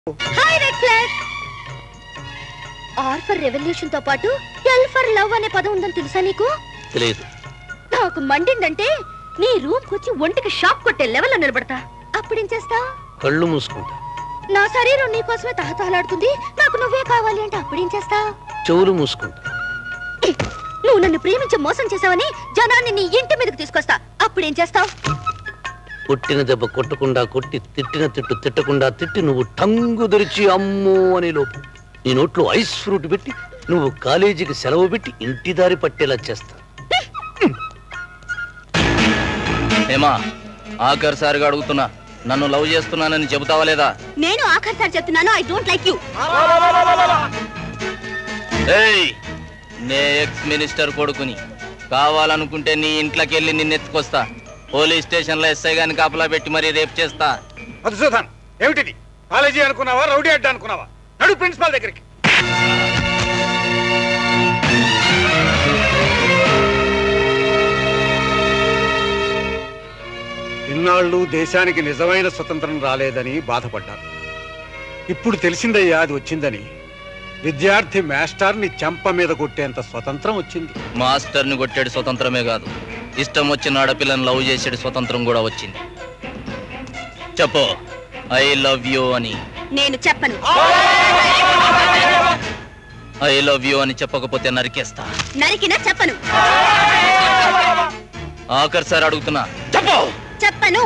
hi red flag are for revolution తో పాటు L for love అనే పదం ఉందని తెలుసా నీకు తెలియదు నాకు మండిందంటే నీ రూమ్ వచ్చి ఒంటికి షాక్ కొట్టే లెవెల్లో నిలబడతా అప్పుడేం చేస్తా కళ్ళు మూసుకుంటా నా శరీరం నీ కోసమే తహతహలాడుతుంది నాకు నువ్వే కావాలి అంటే అప్పుడేం చేస్తా చెవులు మూసుకుంటా నువ్వు నన్ను ప్రేమించి మోసం చేసావని జనాన్ని నీ ఇంటి మీదకి తీసుకొస్తా అప్పుడేం చేస్తావు కొట్టిన దెబ్బ కొట్టకుండా కొట్టి తిట్టిన తిట్టు తిట్టకుండా తిట్టి నువ్వు టంగు దొరిచి అమ్మో అనే లోపు నీ నోట్లో ఐస్ ఫ్రూట్ పెట్టి నువ్వు కాలేజీకి సెలవు పెట్టి ఇంటి దారి పట్టేలా చేస్తా ఏమా ఆఖర్ సారిగా అడుగుతున్నా నన్ను లవ్ చేస్తున్నానని చెబుతావా లేదా నేను ఆఖరిసారి చెప్తున్నాను ఐ డోంట్ లైక్ యూ ఏయ్ నే ఎక్స్ మినిస్టర్ కొడుకుని కావాలనుకుంటే నీ ఇంట్లోకి వెళ్ళి నిన్నెత్తుకొస్తా పోలీస్ స్టేషన్ లో ఎస్ఐ గాని కాపలా పెట్టి మరీ రేపు చేస్తా మధుసూదన్ ఏమిటిది కాలేజీ అనుకున్నావా రౌడీ అడ్డా అనుకున్నావా నడు ప్రిన్సిపాల్ దగ్గరికి ఇన్నాళ్ళు దేశానికి నిజమైన స్వతంత్రం రాలేదని బాధపడ్డారు ఇప్పుడు తెలిసిందయ్యా అది వచ్చిందని విద్యార్థి మాస్టర్ని చెంప మీద కొట్టేంత స్వతంత్రం వచ్చింది మాస్టర్ని కొట్టాడు స్వతంత్రమే కాదు ఇష్టం వచ్చిన ఆడపిల్లని లవ్ చేసాడు స్వతంత్రం కూడా వచ్చింది చెప్పు ఐ లవ్ యూ అని నేను చెప్పను ఐ లవ్ యూ అని చెప్పకపోతే నరికేస్తా నరికినా చెప్పను ఆఖర్ సార్ అడుగుతున్నా చెప్పు చెప్పను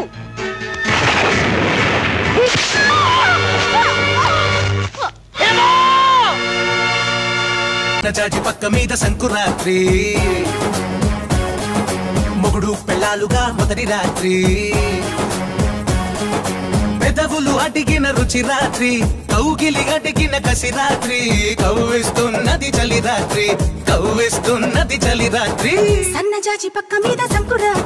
చాచి పక్క మీద సంకురాత్రి మొగుడు పెళ్ళాలుగా మొదటి రాత్రి పెదవులు అడిగిన రుచి రాత్రి కౌగిలి అడిగిన కసి రాత్రి కవ్విస్తున్నది చలి రాత్రి కవ్విస్తున్నది చలి రాత్రి సన్నజాజి పక్క మీద సంకురాత్రి